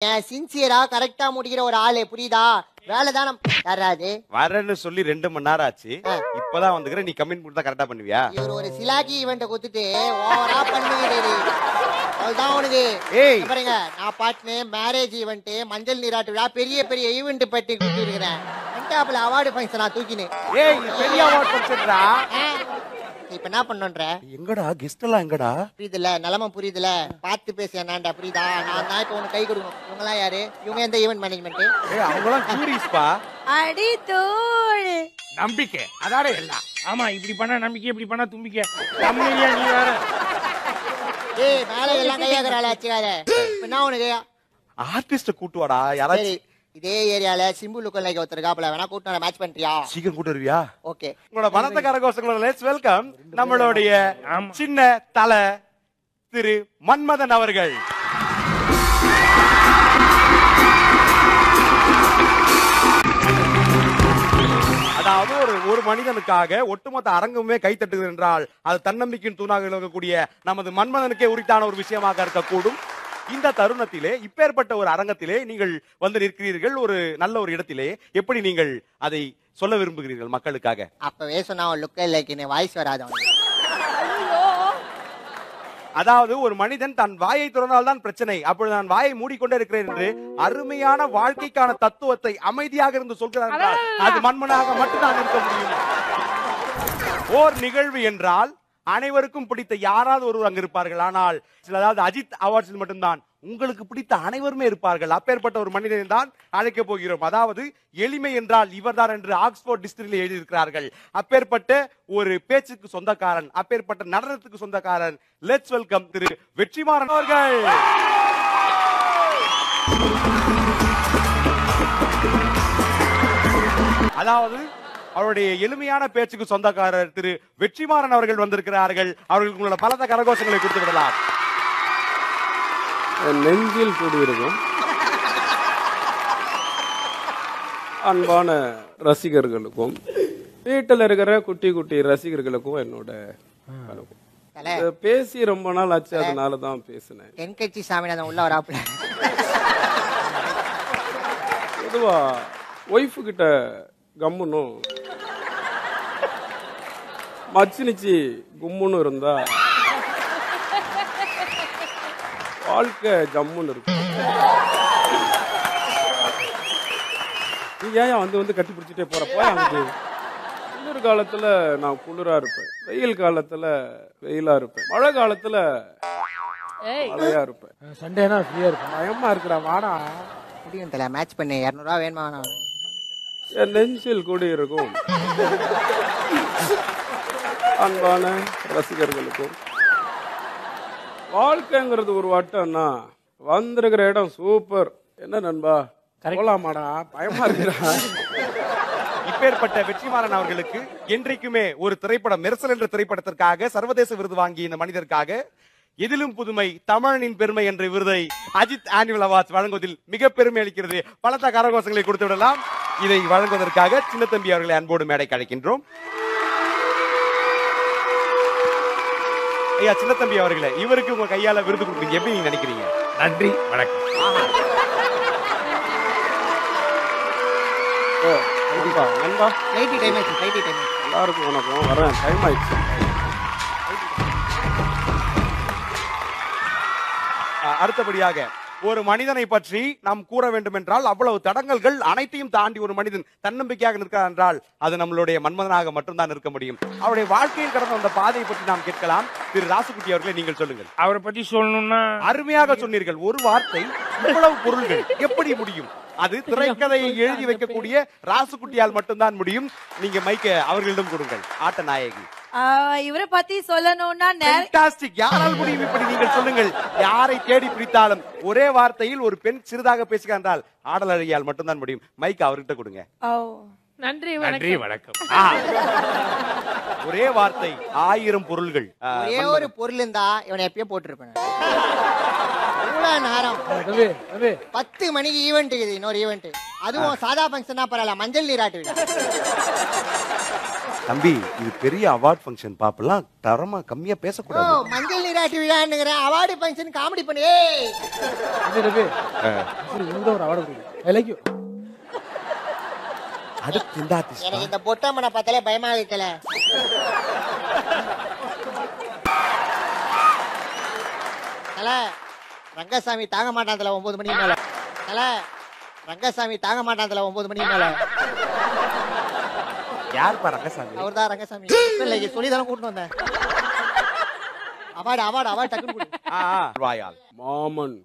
சின்சியரா கரெக்டா முடிக்கிற ஒரு ஆளு புரியுதா வேலை தானே யாராது வரேன்னு சொல்லி ரெண்டு மணி நேரம் ஆச்சு இப்பதான் வந்துக்கிற நீ கம்மிட் கொடுத்தா கரெக்டா பண்ணுவியா இவர் ஒரு சிலாக்கி ஈவெண்ட்டை கொடுத்துட்டு ஓவரா பண்ணுவீங்க அதுதான் உனக்கு ஏய். இங்க பாருங்க நான் பாட்டுன்னு மேரேஜ் ஈவெண்ட் மஞ்சள் நீராட்டு விழா பெரிய பெரிய ஈவெண்ட் பட்டி கொடுத்துருக்கிறேன் என்டாப்ல அவார்டு ஃபங்க்ஷனா தூக்கினு ஏய் இது பெரிய அவார்ட் ஃபங்க்ஷன்டா இப்ப என்ன பண்ணுன்ற எங்கடா கெஸ்ட் எல்லாம் எங்கடா புரியுதுல நிலமை புரியுதுல பார்த்து பேச என்னண்டா புரியுதா நான் தான் இப்ப உனக்கு கை கொடுக்கணும் இவங்கலாம் யாரு இவங்க எந்த ஈவெண்ட் மேனேஜ்மெண்ட் ஏய் அவங்கலாம் கியூரிஸ்பா அடி தூள் நம்பிக்கை அதானே எல்லாம் ஆமா இப்படி பண்ணா நம்பிக்கை இப்படி பண்ணா தும்பிக்கை கம்மியா நீ வேற ஏய் மேல எல்லாம் கையாக்குறாள் வச்சுக்காத இப்ப என்ன உனக்கு ஆர்டிஸ்ட கூட்டுவாடா சரி யாராச்சும் இதே ஏரியால சிம்பு லுக்கல் லைக் ஒருத்தர் இருக்காப்ல வேணா கூட்டு மேட்ச் பண்றியா சீக்கிரம் கூட்டு வருவியா ஓகே உங்களோட பணத்த கரகோஷங்களோட லெட்ஸ் வெல்கம் நம்மளுடைய ஆமா. சின்ன தல திரு மன்மதன் அவர்கள் அதாவது ஒரு ஒரு மனிதனுக்காக ஒட்டுமொத்த அரங்கமே கைத்தட்டுகிறது என்றால் அது தன்னம்பிக்கையின் தூணாக இருக்கக்கூடிய நமது மன்மதனுக்கே உரித்தான ஒரு விஷயமாக இருக்கக்கூடும் இந்த தருணத்திலே இப்பேற்பட்ட ஒரு அரங்கத்திலே நீங்கள் வந்து நிற்கிறீர்கள் ஒரு நல்ல ஒரு இடத்திலே எப்படி நீங்கள் அதை சொல்ல விரும்புகிறீர்கள் மக்களுக்காக அப்பவே சொன்னா லுக்கல் லைக் வாய்ஸ் வராது அவனுக்கு அதாவது ஒரு மனிதன் தன் வாயை திறந்தால் தான் பிரச்சனை அப்பொழுது நான் வாயை மூடிக்கொண்டே இருக்கிறேன் என்று அருமையான வாழ்க்கைக்கான தத்துவத்தை அமைதியாக இருந்து சொல்கிறார் என்றால் அது மண்மனாக மட்டும்தான் இருக்க முடியும் ஓர் நிகழ்வு என்றால் அனைவருக்கும் பிடித்த யாராவது ஒருவர் அங்கு இருப்பார்கள் ஆனால் சில அதாவது அஜித் அவார்ட்ஸில் மட்டும்தான் உங்களுக்கு பிடித்த அனைவருமே இருப்பார்கள் அப்பேற்பட்ட ஒரு மனிதனை தான் அழைக்க போகிறோம் அதாவது எளிமை என்றால் இவர்தான் என்று ஆக்ஸ்போர்ட் டிஸ்ட்ரிக்டில் எழுதியிருக்கிறார்கள் அப்பேற்பட்ட ஒரு பேச்சுக்கு சொந்தக்காரன் அப்பேற்பட்ட நடனத்துக்கு சொந்தக்காரன் லெட்ஸ் வெல்கம் திரு வெற்றிமாறன் அவர்கள் அதாவது அவருடைய எளிமையான பேச்சுக்கு சொந்தக்காரர் திரு வெற்றிமாறன் அவர்கள் வந்திருக்கிறார்கள் அவர்களுக்கு உங்களோட பலத்த கரகோஷங்களை கொடுத்து விடலாம் என் நெஞ்சில் கூடியிருக்கும் அன்பான ரசிகர்களுக்கும் வீட்டில் இருக்கிற குட்டி குட்டி ரசிகர்களுக்கும் என்னோட வணக்கம். தல இத பேசி ரொம்ப நாள் ஆச்சு அதனால தான் பேசினேன் தென்கட்சி சாமிநாதன் உள்ள வராப்புல பொதுவா ஒய்ஃபு கிட்ட கம்முன்னும் மச்சினிச்சி கும்முன்னு இருந்தா வாழ்க்கை ஜம்முன்னு இருக்கும் நீ ஏன் வந்து வந்து கட்டி பிடிச்சிட்டே போறப்போ அங்கே குளிர் காலத்துல நான் குளிரா இருப்பேன் வெயில் காலத்துல வெயிலா இருப்பேன் மழை காலத்துல மழையா இருப்பேன் சண்டேனா ஃப்ரீயா இருக்கும் பயமா இருக்குடா வாடா முடியும் தல மேட்ச் பண்ணு இரநூறுவா வேணுமா வேணாம் என் நெஞ்சில் கூடியிருக்கும் அன்பான ரசிகர்களுக்கும் வாழ்க்கைங்கிறது ஒரு வட்டம்னா வந்திருக்கிற இடம் சூப்பர் என்ன நண்பா போலாமாடா பயமா இருக்குடா இப்பேற்பட்ட வெற்றிமாறன் அவர்களுக்கு என்றைக்குமே ஒரு திரைப்படம் மெர்சல் என்ற திரைப்படத்திற்காக சர்வதேச விருது வாங்கிய இந்த மனிதருக்காக எதிலும் புதுமை தமிழனின் பெருமை என்ற விருதை அஜித் ஆனுவல் அவார்ட்ஸ் வழங்குவதில் மிக பெருமை அளிக்கிறது பலத்த கரகோஷங்களை கொடுத்து விடலாம் இதை வழங்குவதற்காக சின்ன தம்பி அவர்களை அன்போடு மேடைக்கு அழைக்கின்றோம் ஐயா சின்ன தம்பி அவர்களே இவருக்கு உங்க கையால விருது கொடுக்குறீங்க எப்படி நீங்க நினைக்கிறீங்க நன்றி வணக்கம் ஓ, நண்பா நண்பா லைட்டி டைம் ஆயிடுச்சு லைட்டி டைம் ஆயிடுச்சு எல்லாருக்கும் வணக்கம் வரேன் டைம் ஆயிடுச்சு அஹ் அடுத்தபடியாக ஒரு மனிதனை பற்றி நாம் கூற வேண்டும் என்றால் அவ்வளவு தடங்கல்கள் அனைத்தையும் தாண்டி ஒரு மனிதன் தன்னம்பிக்கையாக நிற்கிறார் என்றால் அது நம்மளுடைய மன்மதனாக மட்டும்தான் இருக்க முடியும் அவருடைய வாழ்க்கையில் கடந்த அந்த பாதையை பற்றி நாம் கேட்கலாம் திரு ராசுகுட்டி அவர்களே நீங்கள் சொல்லுங்கள் அவரை பத்தி சொல்லணும்னா அருமையாக சொன்னீர்கள் ஒரு வார்த்தை இவ்வளவு பொருள்கள் எப்படி முடியும் அது திரைக்கதையை எழுதி வைக்கக்கூடிய ராசுகுட்டியால் மட்டும்தான் முடியும் நீங்க மைக்க அவர்களிடம் கொடுங்கள் ஆட்ட நாயகி இவரை பத்தி சொல்லணும்னா நெ- Fantastic. யாரால் முடியும் இப்படி நீங்கள் சொல்லுங்கள் யாரை தேடி பிடித்தாலும் ஒரே வார்த்தையில் ஒரு பெண் சிறிதாக பேசுகிறார் என்றால் ஆடல் அழகியால் மட்டும்தான் முடியும் மைக் அவர்கிட்ட கொடுங்க ஓ நன்றி நன்றி வணக்கம் வணக்கம் ஆ. ஒரே வார்த்தை ஆயிரம் பொருள்கள் ஆ, ஒரே ஒரு பொருள் இருந்தா இவனை எப்பயோ போட்டிருப்பேன் இவ்வளவு நேரம் ரவி ரவி பத்து மணிக்கு ஈவெண்ட் இருக்குது இன்னொரு ஈவெண்ட் அதுவும் சாதா ஃபங்க்ஷனா பரவாயில்ல மஞ்சள் நீராட்டு விழா தம்பி இது பெரிய அவார்ட் ஃபங்க்ஷன் பாப்பெல்லாம் தரமா கம்மியா ஓ பேசக்கூடாது மஞ்சள் நீராட்டு விழான்னுங்கிறேன் அவார்டு ஃபங்க்ஷன் காமெடி பண்ணி ஏய் ரவி உங்களுக்கு ஒரு அவார்டு கொடுக்கும் ஐ லைக் யூ அடுத்து இந்த artist எனக்கு இந்த பொட்டாமனை பார்த்தாலே பயமா இருக்கல தல ரங்கசாமி தாங்க மாட்டான்ல ஒன்பது மணிக்கு மேல தல ரங்கசாமி தாங்க மாட்டான்ல ஒன்பது மணிக்கு மேல யார் பா ரங்கசாமி அவர் தான் ரங்கசாமி இல்ல இங்க சொல்லி தானே கூட்டிட்டு வந்தேன் அவார்டு அவார்டு அவார்டு டக்குனு கொடு ஆ, ஆ, வாயால் மாமன்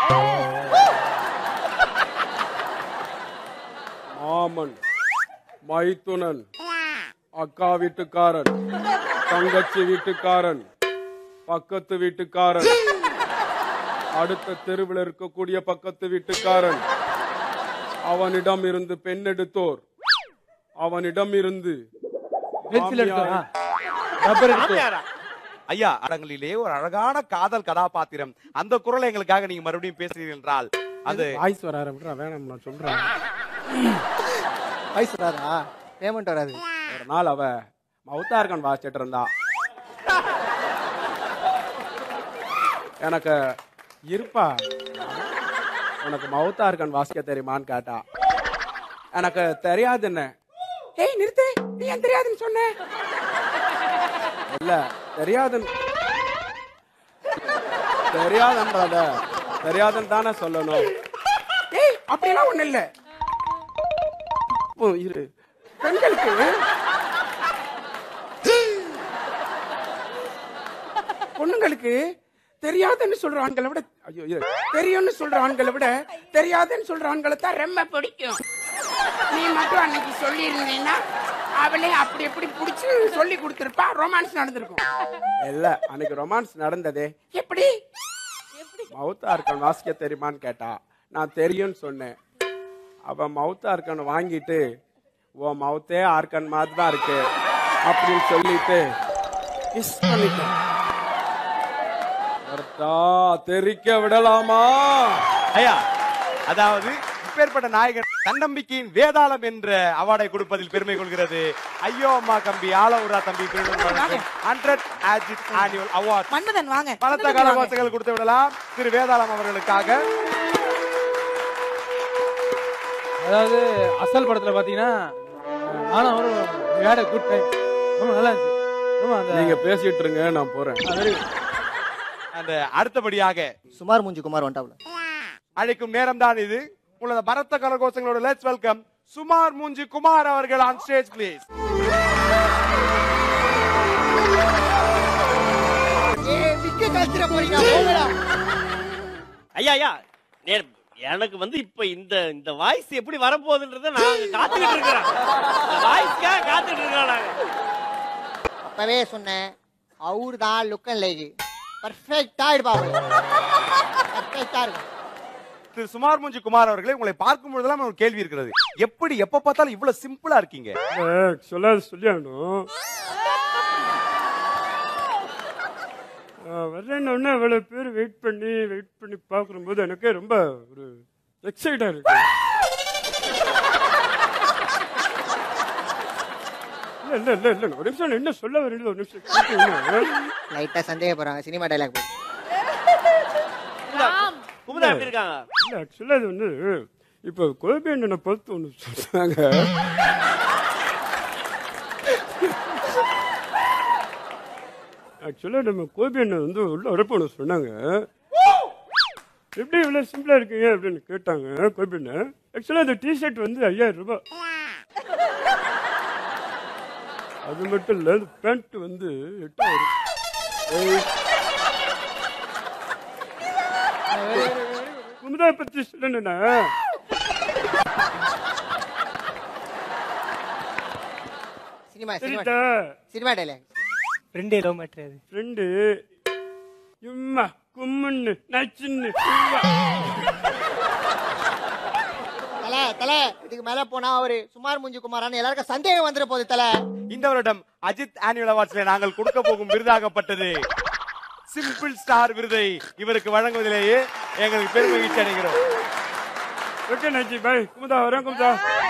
மாமன் மைத்துனன் அக்கா வீட்டுக்காரன் தங்கச்சி வீட்டுக்காரன் பக்கத்து வீட்டுக்காரன் அடுத்த தெருவில் இருக்கக்கூடிய பக்கத்து வீட்டுக்காரன் அவனிடம் இருந்து பெண் எடுத்தோர் அவனிடம் இருந்து பென்சில் எடுத்தோம் ரப்பர் எடுத்தோம் ஐயா அடங்களிலே ஒரு அழகான காதல் கதாபாத்திரம் அந்த குரலை எங்களுக்காக நீங்க மறுபடியும் பேசுறீர்கள் என்றால் அது வாய்ஸ் வர ஆரம்பிட்டா வேணாம் நான் சொல்றேன் வயசு வராதா பேமெண்ட் வராது ஒரு நாள் அவ மவுத்தார்கன் வாசிச்சிட்டு இருந்தா எனக்கு இருப்பா உனக்கு மவுத்தார்கன் வாசிக்க தெரியுமான்னு கேட்டா எனக்கு தெரியாது என்ன ஏய் நிறுத்து நீ ஏன் தெரியாதுன்னு சொன்ன இல்ல தெரியாதுன்னு தெரியாதுன்றத தெரியாதுன்னு தானே சொல்லணும் ஏய் அப்படியெல்லாம் ஒண்ணு இல்ல இப்போ இரு பெண்களுக்கு பொண்ணுங்களுக்கு தெரியாதுன்னு சொல்ற ஆண்களை விட ஐயோ இரு. தெரியும்னு சொல்ற ஆண்களை விட தெரியாதுன்னு சொல்ற ஆண்களை தான் ரொம்ப பிடிக்கும் நீ மட்டும் அன்னைக்கு சொல்லி இருந்தீங்கன்னா அவளே அப்படி எப்படி புடிச்சு சொல்லி கொடுத்திருப்பா ரொமான்ஸ் நடந்திருக்கும் இல்ல அன்னைக்கு ரொமான்ஸ் நடந்ததே எப்படி மவுத்தா இருக்கன் வாசிக்க தெரியுமான்னு கேட்டா நான் தெரியும்னு சொன்னேன் அவ மவுத்தா இருக்கன் வாங்கிட்டு ஓ மவுத்தே ஆர்கன் மாதிரி தான் இருக்கு அப்படின்னு சொல்லிட்டு கிஸ் பண்ணிட்டேன் கரெக்டா தெரிக்க விடலாமா ஐயா அதாவது இப்பேற்பட்ட நாயகன் தன்னம்பிக்கையின் வேதாளம் என்ற அவார்டை கொடுப்பதில் பெருமை கொள்கிறது ஐயோ அம்மா கம்பி ஆலவுரா தம்பி hundred Ajith annual award Manmadhan வாங்க பலத்த மன்மதன் வாங்க. கலவாசங்கள் கொடுத்து விடலாம் திரு வேதாளம் அவர்களுக்காக அதாவது அசல் படத்துல பாத்தீங்கன்னா ஆனா ஒரு வேட குட் டைம் ரொம்ப நல்லா இருந்துச்சு ரொம்ப அந்த நீங்க பேசிட்டு இருங்க நான் போறேன் very அந்த அடுத்தபடியாக சுமார் மூஞ்சி குமார் வந்துட்டாப்ல அழைக்கும் நேரம் தான் இது உங்களது பரத்த கலகோசங்களோட லெட்ஸ் வெல்கம் சுமார் மூஞ்சி குமார் அவர்கள் ஆன் ஸ்டேஜ் ப்ளீஸ் ஏ விக்க கத்துற போறீங்க போங்கடா ஐயா ஐயா நேர் எனக்கு வந்து இப்ப இந்த இந்த வாய்ஸ் எப்படி வரப்போகுதுன்றத நாங்க காத்துக்கிட்டு இருக்கிறோம் இந்த வாய்ஸ்க்காக காத்துக்கிட்டு இருக்கோம் நாங்க அப்பவே சொன்னேன் அவரு தான் லுக் அண்ட் லைக் பர்ஃபெக்டா இருப்பாங்க பர்ஃபெக்டா இருக்கும் திரு சுமார் மூஞ்சி குமார் அவர்களே உங்களை பார்க்கும் பொழுதெல்லாம் ஒரு கேள்வி இருக்கிறது எப்படி எப்ப பார்த்தாலும் இவ்வளவு சிம்பிளா இருக்கீங்க சொல்லாது சொல்லியாகணும் வர்றேன்னு இவ்வளவு பேர் வெயிட் பண்ணி வெயிட் பண்ணி பார்க்கும்போது எனக்கே ரொம்ப ஒரு எக்ஸைட்டா இருக்கு இல்ல இல்ல இல்ல இல்ல ஒரு நிமிஷம் என்ன சொல்ல வரேன் ஒரு நிமிஷம் கேட்டீங்கன்னா, லைட்டா சந்தேகப்படுறாங்க சினிமா டைலாக் போய் ராம் குமுதா எப்படி இருக்காங்க இல்ல ஆக்சுவலா அது வந்து இப்போ கோபி அண்ணனை பார்த்து ஒன்று சொன்னாங்க ஆக்சுவலா நம்ம கோபி அண்ணன் வந்து உள்ள வரப்போ ஒன்று சொன்னாங்க எப்படி இவ்வளோ சிம்பிளா இருக்கீங்க அப்படின்னு கேட்டாங்க கோபி அண்ணன் ஆக்சுவலா அந்த டிஷர்ட் வந்து ஐயாயிரம் ரூபாய் அது மட்டும் இல்ல அந்த பேண்ட் வந்து எட்டாயிரம் ஏய். குமுதா பத்தி சொல்லணும்னா சினிமா சினிமா சரிட்டா சினிமா டைலாக் ஃப்ரெண்டே லவ் மேட்ரு அது ஃப்ரெண்டு இம்மா கும்முன்னு நச்சுன்னு தல தல இதுக்கு மேல போனா அவரு சுமார் மூஞ்சி குமாரான்னு எல்லாருக்கும் சந்தேகம் வந்துட போகுது தல இந்த வருடம் அஜித் ஆனுவல் அவார்ட்ஸ்ல நாங்கள் கொடுக்க போகும் விருதாகப்பட்டது சிம்பிள் ஸ்டார் விருதை இவருக்கு வழங்குவதிலேயே எங்களுக்கு பெருமகிழ்ச்சி அடைகிறோம் ஓகே நைச்சி பை குமுதா வரேன் Kumudha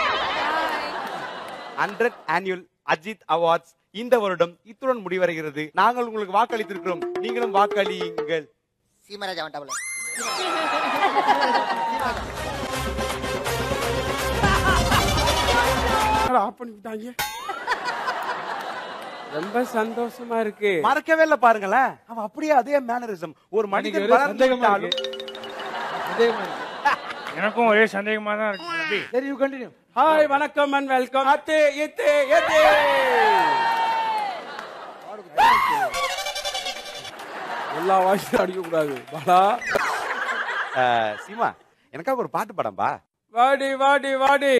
hundred annual Ajith awards இந்த வருடம் இத்துடன் முடிவடைகிறது நாங்கள் உங்களுக்கு வாக்களித்திருக்கிறோம் நீங்களும் வாக்களியுங்கள் சீமராஜா வந்துட்டாப்ல ஆஃப் பண்ணி விட்டாங்க ரொம்ப சந்தோஷமா இருக்கு மறக்கவே இல்ல பாருங்களேன் அவன் அப்படியே அதே மேனரிசம் ஒரு எனக்கு மனிதன் ஒரே வளர்ந்து சந்தேகமா விட்டாலும் இருக்கு சந்தேகமா இருக்கு எனக்கும் ஒரே சந்தேகமா தான் இருக்கு தம்பி. சரி யூ கண்டினியூ ஹாய் வணக்கம் அண்ட் வெல்கம் அத்தே எத்தே எத்தே எல்லா வாய்ஸும் அடிக்க கூடாது பாலா அஹ், சீமா எனக்காக ஒரு பாட்டு படம்பா வாடி வாடி வாடி